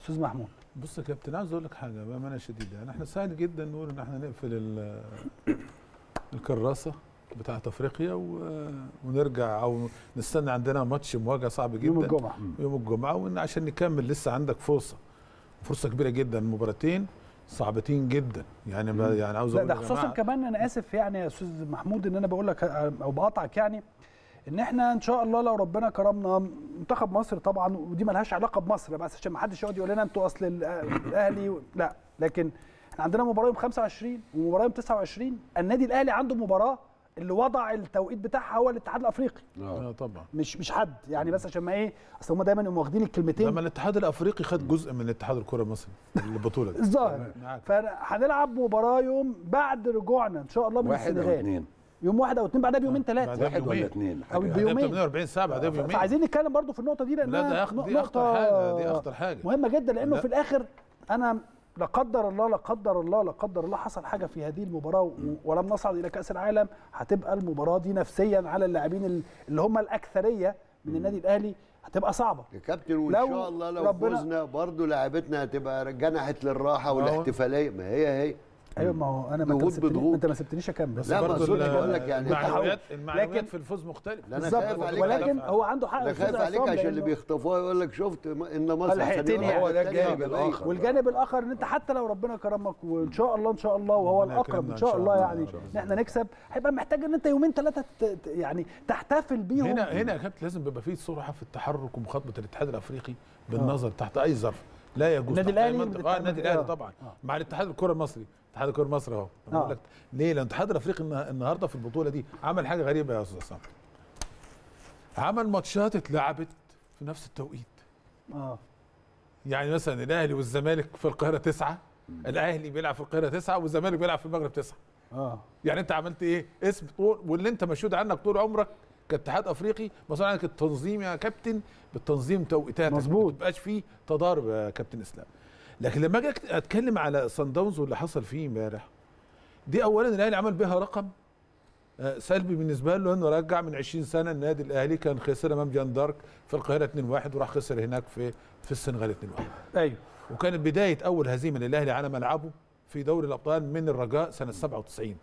استاذ محمود بص يا كابتن عاوز اقول لك حاجه بامانه شديده يعني احنا سهل جدا نقول ان احنا نقفل ال- الكراسه بتاعت افريقيا و- ونرجع او نستنى عندنا ماتش مواجهه صعب جدا يوم الجمعه يوم الجمعه وان عشان نكمل لسه عندك فرصه فرصه كبيره جدا مباراتين صعبتين جدا يعني ب- يعني عاوز لا اقول ده يا خصوصا جماعة كمان انا اسف يعني يا استاذ محمود ان انا بقول لك او بقاطعك يعني ان احنا ان شاء الله لو ربنا كرمنا منتخب مصر طبعا ودي ملهاش علاقه بمصر بس عشان ما حدش يقعد يقول لنا انتوا اصل ال- الاهلي و- لا لكن احنا عندنا مباراه يوم 25 ومباراه يوم 29 النادي الاهلي عنده مباراه اللي وضع التوقيت بتاعها هو الاتحاد الافريقي اه طبعا مش مش حد يعني بس عشان ما ايه اصل هم دايما يقوموا واخدين الكلمتين لما الاتحاد الافريقي خد جزء من اتحاد الكره المصري البطوله دي الظاهر معاك. فهنلعب مباراه يوم بعد رجوعنا ان شاء الله من واحد او السنغال اثنين يوم واحد او اثنين بعدها بيومين ثلاثه بعدها واحد ولا بيومين. اثنين أو حاجة. بيومين. بعدها 48 ساعه بعدها بيومين فعايزين نتكلم برضو في النقطه دي لا لانها ده أخ- دي نقطة اخطر حاجه دي اخطر حاجه مهمه جدا لانه لا. في الاخر انا لا قدر الله لا قدر الله لا قدر الله حصل حاجه في هذه المباراه و- ولم نصعد الى كاس العالم هتبقى المباراه دي نفسيا على اللاعبين ال- اللي هم الاكثريه من النادي الاهلي هتبقى صعبه يا كابتن وان لو شاء الله لو ربنا- فزنا برضه لاعبتنا هتبقى جنحت للراحه ما هو- والاحتفاليه ما هي هي ايوه ما هو انا ما انت ضغوط ما سبتني- بضغوط. انت ما سبتنيش اكمل بس لا، ما برضه أقصدش ال- بقول لك يعني المعنويات المعنويات لكن- في الفوز مختلفه لا انا بالظبط خايف عليك ولكن على- هو عنده حق انا أستاذ خايف عليك عصام عشان اللي لأنه- بيخطفوها يقول لك شفت ان مصر لحقتني هتبقى يعني. هو ده التانية الجانب هتبقى الآخر. والجانب الاخر ان انت حتى لو ربنا كرمك وان شاء الله ان شاء الله وهو ربنا الاقرب يكرمنا ان شاء الله يعني إن شاء الله. ان احنا نكسب هيبقى محتاج ان انت يومين ثلاثه يعني تحتفل بيهم هنا هنا يا كابتن لازم بيبقى فيه صراحه في التحرك ومخاطبه الاتحاد الافريقي بالنظر تحت اي ظرف لا يجوز النادي تحت أي الأهلي منطق. بالتعامل- اه النادي الاهلي آه. طبعا آه. مع الاتحاد الكره المصري اتحاد الكره المصري اهو أنا آه. بقول لك ليه لان الاتحاد الافريقي النه- النهارده في البطوله دي عمل حاجه غريبه يا استاذ عصام عمل ماتشات اتلعبت في نفس التوقيت اه يعني مثلا الاهلي والزمالك في القاهره تسعة الاهلي بيلعب في القاهره تسعة والزمالك بيلعب في المغرب تسعة اه يعني انت عملت ايه اسم طول واللي انت مشهود عنك طول عمرك كاتحاد افريقي مسؤول عنك التنظيم يا كابتن بالتنظيم توقيتاتك مظبوط. ما تبقاش فيه تضارب يا كابتن اسلام لكن لما اجي أك- اتكلم على صن داونز واللي حصل فيه امبارح دي اولا الاهلي عمل بها رقم آه، سلبي بالنسبه له انه رجع من 20 سنه النادي الاهلي كان خسر امام جان دارك في القاهره 2-1 وراح خسر هناك في في السنغال 2-1 ايوه وكانت بدايه اول هزيمه للاهلي على ملعبه في دوري الابطال من الرجاء سنه 97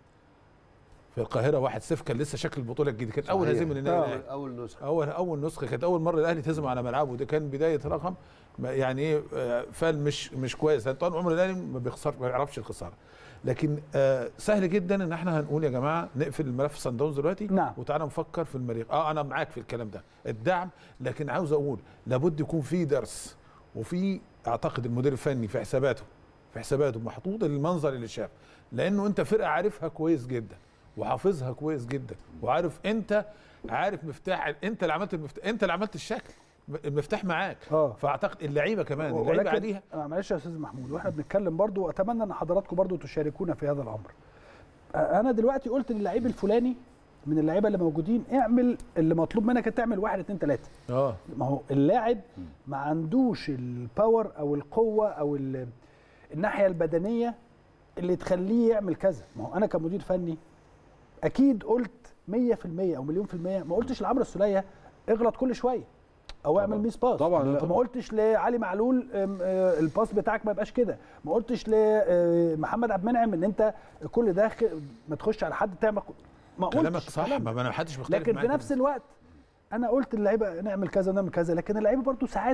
في القاهره 1-0 كان لسه شكل البطوله الجديد كانت اول صحيح. هزيمه للنادي آه. الاهلي اول نسخه اول اول نسخه كانت اول مره الاهلي تهزم على ملعبه ده كان بدايه رقم ما- يعني ايه آه، فال مش مش كويس لأن طبعا عمر الاهلي ما بيخسرش ما بيعرفش الخساره لكن آه سهل جدا ان احنا هنقول يا جماعه نقفل الملف صن داونز دلوقتي نعم. وتعالى نفكر في المريخ اه انا معاك في الكلام ده الدعم لكن عاوز اقول لابد يكون في درس وفي اعتقد المدير الفني في حساباته في حساباته محطوط المنظر اللي شاف لانه انت فرقه عارفها كويس جدا وحافظها كويس جدا وعارف انت عارف مفتاح انت اللي عملت المفتاح انت اللي عملت الشكل المفتاح معاك اه فاعتقد اللعيبه كمان اللعيبه ولكن عليها آه معلش يا استاذ محمود واحنا بنتكلم برضو واتمنى ان حضراتكم برضو تشاركونا في هذا الامر آه انا دلوقتي قلت للعيب الفلاني من اللعيبه اللي موجودين اعمل اللي مطلوب منك انت تعمل واحد اتنين تلاته اه ما هو اللاعب ما عندوش الباور او القوه او ال- الناحيه البدنيه اللي تخليه يعمل كذا ما هو انا كمدير فني اكيد قلت 100% او مليون في المية ما قلتش لعمرو السوليه اغلط كل شويه او اعمل ميس باس طبعاً، لا ما طبعاً. قلتش لعلي معلول أم، آه، الباس بتاعك ما يبقاش كده ما قلتش لمحمد عبد المنعم ان انت كل ده خ- ما تخش على حد تعمل ما قلتش كلامك صح الكلام ده. ما انا حدش مختلف لكن في معاك. نفس الوقت انا قلت اللعيبه نعمل كذا ونعمل كذا لكن اللعيبه برضو ساعات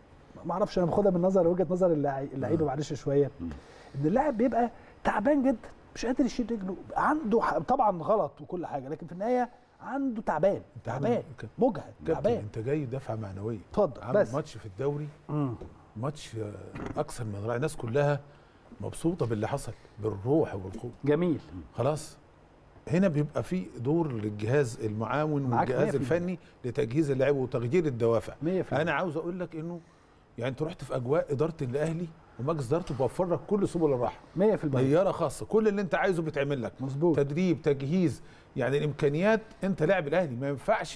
ما اعرفش انا باخدها من نظر وجهه نظر اللعي- اللعيبه معلش شويه ان اللاعب بيبقى تعبان جدا مش قادر يشيل رجله عنده ح- طبعا غلط وكل حاجه لكن في النهايه عنده تعبان أنت عامل- تعبان ك- مجهد كابتن تعبان انت جاي دفعه معنويه اتفضل عامل بس ماتش في الدوري مم. ماتش آه، اكثر من رائع الناس كلها مبسوطه باللي حصل بالروح وبالقوه جميل خلاص هنا بيبقى في دور للجهاز المعاون معاك والجهاز 100%. الفني لتجهيز اللعيبه وتغيير الدوافع 100% انا عاوز اقول لك انه يعني انت رحت في اجواء اداره الاهلي ومجلس ادارته بوفر لك كل سبل الراحه 100% طياره خاصه كل اللي انت عايزه بيتعمل لك مظبوط تدريب تجهيز يعني الامكانيات انت لاعب الاهلي ما ينفعش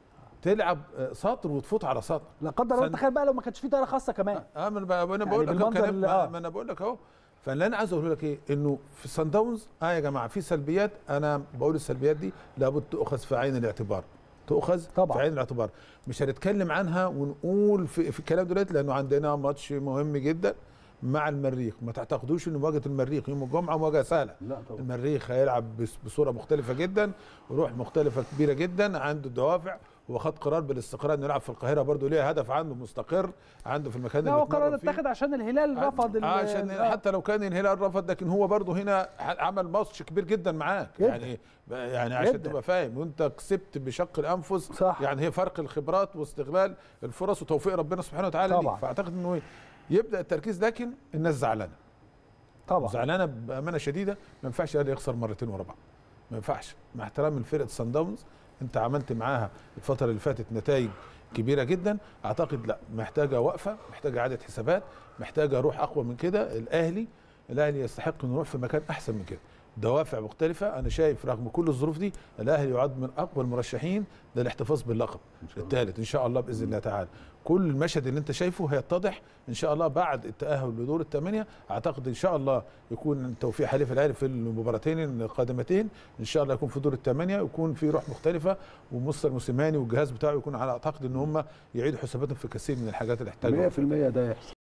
تلعب آه، سطر وتفوت على سطر لا قدر الله سن- تخيل بقى لو ما كانش في طياره خاصه كمان اه ما انا بقى- انا يعني بقول لك أهو بالمنظر كلام- اللي- ما آه. ما انا بقول لك اهو فاللي انا عايز اقول لك ايه انه في سان داونز اه يا جماعه في سلبيات انا بقول السلبيات دي لابد تؤخذ في عين الاعتبار تؤخذ طبعاً. في عين الاعتبار مش هنتكلم عنها ونقول في, في الكلام دلوقتي لانه عندنا ماتش مهم جدا مع المريخ ما تعتقدوش ان مواجهه المريخ يوم الجمعه مواجهه سهله لا طبعا المريخ هيلعب بس- بصوره مختلفه جدا وروح مختلفه كبيره جدا عنده دوافع هو خد قرار بالاستقرار انه يلعب في القاهره برضه ليه هدف عنده مستقر عنده في المكان لا اللي هو قرار بيتمرن فيه. اتاخد عشان الهلال رفض ال- آه، عشان آه. حتى لو كان الهلال رفض لكن هو برضه هنا ح- عمل ماتش كبير جدا معاك جداً. يعني يعني عشان جداً. تبقى فاهم وانت كسبت بشق الانفس صح. يعني هي فرق الخبرات واستغلال الفرص وتوفيق ربنا سبحانه وتعالى طبعاً. ليك فاعتقد انه يبدا التركيز لكن الناس زعلانه طبعا زعلانه بامانه شديده ما ينفعش الاهلي يخسر مرتين ورا بعض ما ينفعش مع احترام لفرقه سان داونز انت عملت معاها الفتره اللي فاتت نتائج كبيره جدا اعتقد لا محتاجه وقفه محتاجه اعاده حسابات محتاجه روح اقوى من كده الاهلي الاهلي يستحق انه يروح في مكان احسن من كده دوافع مختلفة أنا شايف رغم كل الظروف دي الأهلي يعد من أقوى المرشحين للاحتفاظ باللقب الثالث إن شاء الله بإذن الله تعالى كل المشهد اللي أنت شايفه هيتضح إن شاء الله بعد التأهل لدور الثمانية أعتقد إن شاء الله يكون توفيق حليف الأهلي في المباراتين القادمتين إن شاء الله يكون في دور الثمانية ويكون في روح مختلفة ومستر موسيماني والجهاز بتاعه يكون على أعتقد إن هم يعيدوا حساباتهم في كثير من الحاجات اللي احتاجوا 100% ده يحصل